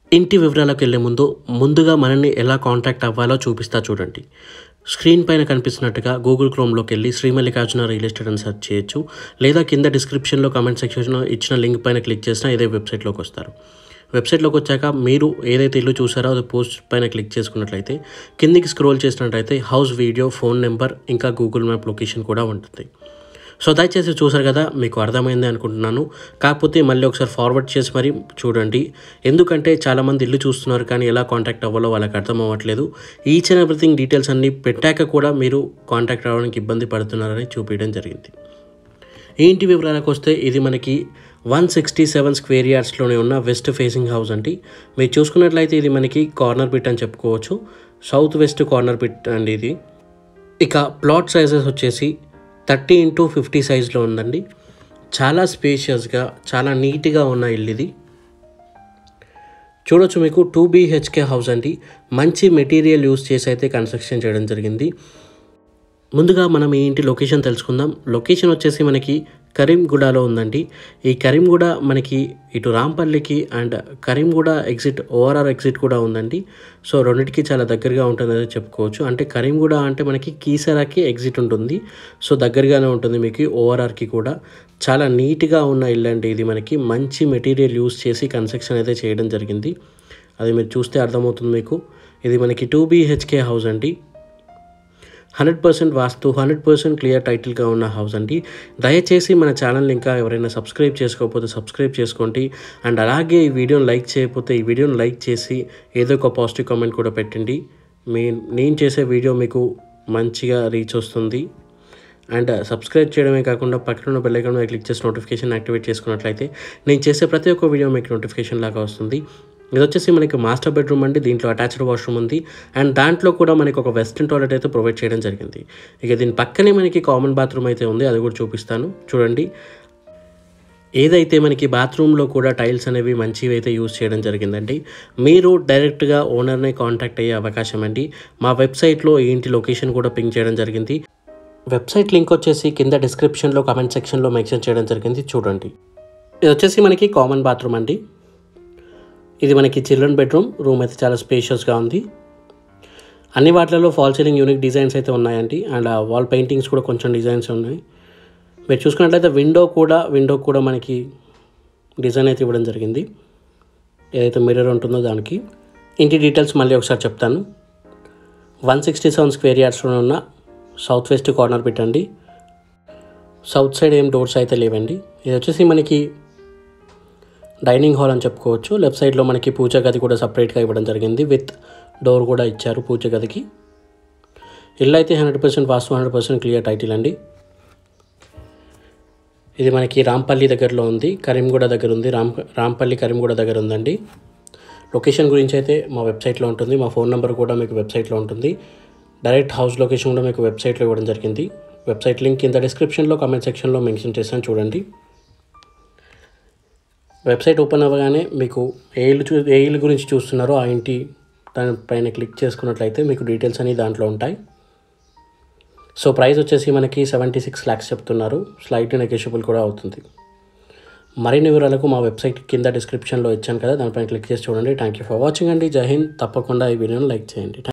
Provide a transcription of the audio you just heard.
ఇంటి వివరాలకు వెళ్ళే ముందు ముందుగా మనల్ని ఎలా కాంటాక్ట్ అవ్వాలో చూపిస్తా చూడండి స్క్రీన్ పైన కనిపిస్తున్నట్టుగా గూగుల్ క్రోమ్లోకి వెళ్ళి శ్రీమల్లికార్జున రియల్ ఎస్టేట్ అని సెర్చ్ చేయొచ్చు లేదా కింద డిస్క్రిప్షన్లో కామెంట్ సెక్షన్లో ఇచ్చిన లింక్ పైన క్లిక్ చేసినా ఇదే వెబ్సైట్లోకి వస్తారు వెబ్సైట్లోకి వచ్చాక మీరు ఏదైతే ఇల్లు చూసారో అది పోస్ట్ పైన క్లిక్ చేసుకున్నట్లయితే కిందికి స్క్రోల్ చేసినట్లయితే హౌస్ వీడియో ఫోన్ నెంబర్ ఇంకా గూగుల్ మ్యాప్ లొకేషన్ కూడా ఉంటుంది సో దయచేసి చూసారు కదా మీకు అర్థమైంది అనుకుంటున్నాను కాకపోతే మళ్ళీ ఒకసారి ఫార్వర్డ్ చేసి మరి చూడండి ఎందుకంటే చాలామంది ఇల్లు చూస్తున్నారు కానీ ఎలా కాంటాక్ట్ అవ్వాలో వాళ్ళకి అర్థం అవ్వట్లేదు ఈచ్ అండ్ ఎవ్రీథింగ్ డీటెయిల్స్ అన్నీ పెట్టాక కూడా మీరు కాంటాక్ట్ అవ్వడానికి ఇబ్బంది పడుతున్నారని చూపించడం జరిగింది ఈ ఇంటి వివరాలకు వస్తే ఇది మనకి వన్ సిక్స్టీ సెవెన్ స్క్వేర్ యార్డ్స్లోనే ఉన్న వెస్ట్ ఫేసింగ్ హౌస్ అండి మీరు చూసుకున్నట్లయితే ఇది మనకి కార్నర్ బిట్ అని చెప్పుకోవచ్చు సౌత్ వెస్ట్ కార్నర్ బిట్ అండి ఇది ఇక ప్లాట్ సైజెస్ వచ్చేసి థర్టీ ఇంటూ ఫిఫ్టీ సైజ్లో ఉందండి చాలా స్పేషియస్గా చాలా నీట్గా ఉన్న ఇల్లు ఇది చూడొచ్చు మీకు టూ బీహెచ్కే హౌస్ అండి మంచి మెటీరియల్ యూస్ చేసి అయితే కన్స్ట్రక్షన్ చేయడం జరిగింది ముందుగా మనం ఈ ఇంటి లొకేషన్ తెలుసుకుందాం లొకేషన్ వచ్చేసి మనకి కరీంగూడలో ఉందండి ఈ కరీంగూడ మనకి ఇటు రాంపల్లికి and Karimguda exit ORR exit కూడా ఉందండి సో రెండింటికి చాలా దగ్గరగా ఉంటుందని చెప్పుకోవచ్చు అంటే కరీంగూడ అంటే మనకి కీసరాకి ఎగ్జిట్ ఉంటుంది సో దగ్గరగానే ఉంటుంది మీకు ఓఆర్ఆర్కి కూడా చాలా నీట్గా ఉన్న ఇల్లు అండి ఇది మనకి మంచి మెటీరియల్ యూస్ చేసి కన్స్ట్రక్షన్ అయితే చేయడం జరిగింది అది మీరు చూస్తే అర్థమవుతుంది మీకు ఇది మనకి టూ బీహెచ్కే హౌస్ అండి hundred percent vastu hundred percent clear టైటిల్గా ఉన్న హౌస్ అండి దయచేసి మన ఛానల్ని ఇంకా ఎవరైనా సబ్స్క్రైబ్ చేసుకోకపోతే సబ్స్క్రైబ్ చేసుకోండి అండ్ అలాగే ఈ వీడియోని లైక్ చేయకపోతే ఈ వీడియోని లైక్ చేసి ఏదో ఒక పాజిటివ్ కామెంట్ కూడా పెట్టండి మీ నేను చేసే వీడియో మీకు మంచిగా రీచ్ వస్తుంది అండ్ సబ్స్క్రైబ్ చేయడమే కాకుండా పక్కన ఉన్న బెల్ ఐకాన్ మీద క్లిక్ చేసి నోటిఫికేషన్ యాక్టివేట్ చేసుకున్నట్లయితే నేను చేసే ప్రతి ఒక్క వీడియో మీకు నోటిఫికేషన్ లాగా వస్తుంది ఇది వచ్చేసి మనకి మాస్టర్ బెడ్రూమ్ అండి దీంట్లో అటాచ్డ్ వాష్రూమ్ ఉంది అండ్ దాంట్లో కూడా మనకి ఒక వెస్ట్రన్ టాయిలెట్ అయితే ప్రొవైడ్ చేయడం జరిగింది ఇక దీని పక్కనే మనకి కామన్ బాత్రూమ్ అయితే ఉంది అది కూడా చూపిస్తాను చూడండి ఏదైతే మనకి బాత్రూంలో కూడా టైల్స్ అనేవి మంచివి అయితే యూస్ చేయడం జరిగిందండి మీరు డైరెక్ట్గా ఓనర్ని కాంటాక్ట్ అయ్యే అవకాశం అండి మా వెబ్సైట్లో ఈ ఇంటి లొకేషన్ కూడా పింక్ చేయడం జరిగింది వెబ్సైట్ లింక్ వచ్చేసి కింద డిస్క్రిప్షన్లో కామెంట్ సెక్షన్లో మెన్షన్ చేయడం జరిగింది చూడండి ఇది వచ్చేసి మనకి కామన్ బాత్రూమ్ అండి ఇది మనకి చిల్డ్రన్ బెడ్రూమ్ రూమ్ అయితే చాలా స్పేషియస్గా ఉంది అన్ని వాటిలలో ఫాల్ సీలింగ్ యూనిక్ డిజైన్స్ అయితే ఉన్నాయండి అండ్ ఆ వాల్ పెయింటింగ్స్ కూడా కొంచెం డిజైన్స్ ఉన్నాయి మీరు చూసుకున్నట్లయితే విండో కూడా విండో కూడా మనకి డిజైన్ అయితే ఇవ్వడం జరిగింది ఏదైతే మిర్రర్ ఉంటుందో దానికి ఇంటి డీటెయిల్స్ మళ్ళీ ఒకసారి చెప్తాను వన్ సిక్స్టీ సెవెన్ స్క్వేర్ యార్డ్స్లో ఉన్న సౌత్ వెస్ట్ కార్నర్ పెట్టండి సౌత్ సైడ్ ఏం డోర్స్ అయితే లేవండి ఇది వచ్చేసి మనకి డైనింగ్ హాల్ అని చెప్పుకోవచ్చు లెఫ్ట్ సైడ్లో మనకి పూజ గది కూడా సపరేట్గా ఇవ్వడం జరిగింది విత్ డోర్ కూడా ఇచ్చారు పూజ గదికి ఇల్లు అయితే hundred percent vastu hundred percent clear title అండి ఇది మనకి రాంపల్లి దగ్గరలో ఉంది కరీంగూడ దగ్గర ఉంది రామ్ రాంపల్లి కరీంగూడ దగ్గర ఉందండి లొకేషన్ గురించి అయితే మా వెబ్సైట్లో ఉంటుంది మా ఫోన్ నెంబర్ కూడా మీకు వెబ్సైట్లో ఉంటుంది డైరెక్ట్ హౌస్ లొకేషన్ కూడా మీకు వెబ్సైట్లో ఇవ్వడం జరిగింది వెబ్సైట్ లింక్ కింద డిస్క్రిప్షన్లో కామెంట్ సెక్షన్లో మెన్షన్ చేశాను చూడండి వెబ్సైట్ ఓపెన్ అవ్వగానే మీకు ఏ ఇల్లు చూ ఏ ఇల్లు గురించి చూస్తున్నారో ఆ ఇంటి దానిపైన క్లిక్ చేసుకున్నట్లయితే మీకు డీటెయిల్స్ అనేవి దాంట్లో ఉంటాయి సో ప్రైస్ వచ్చేసి మనకి సెవెంటీ సిక్స్ ల్యాక్స్ చెప్తున్నారు స్లైట్ నెగోషియబుల్ కూడా అవుతుంది మరిన్ని వివరాలకు మా వెబ్సైట్ కింద డిస్క్రిప్షన్లో ఇచ్చాను కదా దానిపైన క్లిక్ చేసి చూడండి థ్యాంక్ యూ ఫర్ వాచింగ్ అండి జై హింద్ తప్పకుండా ఈ వీడియోని లైక్ చేయండి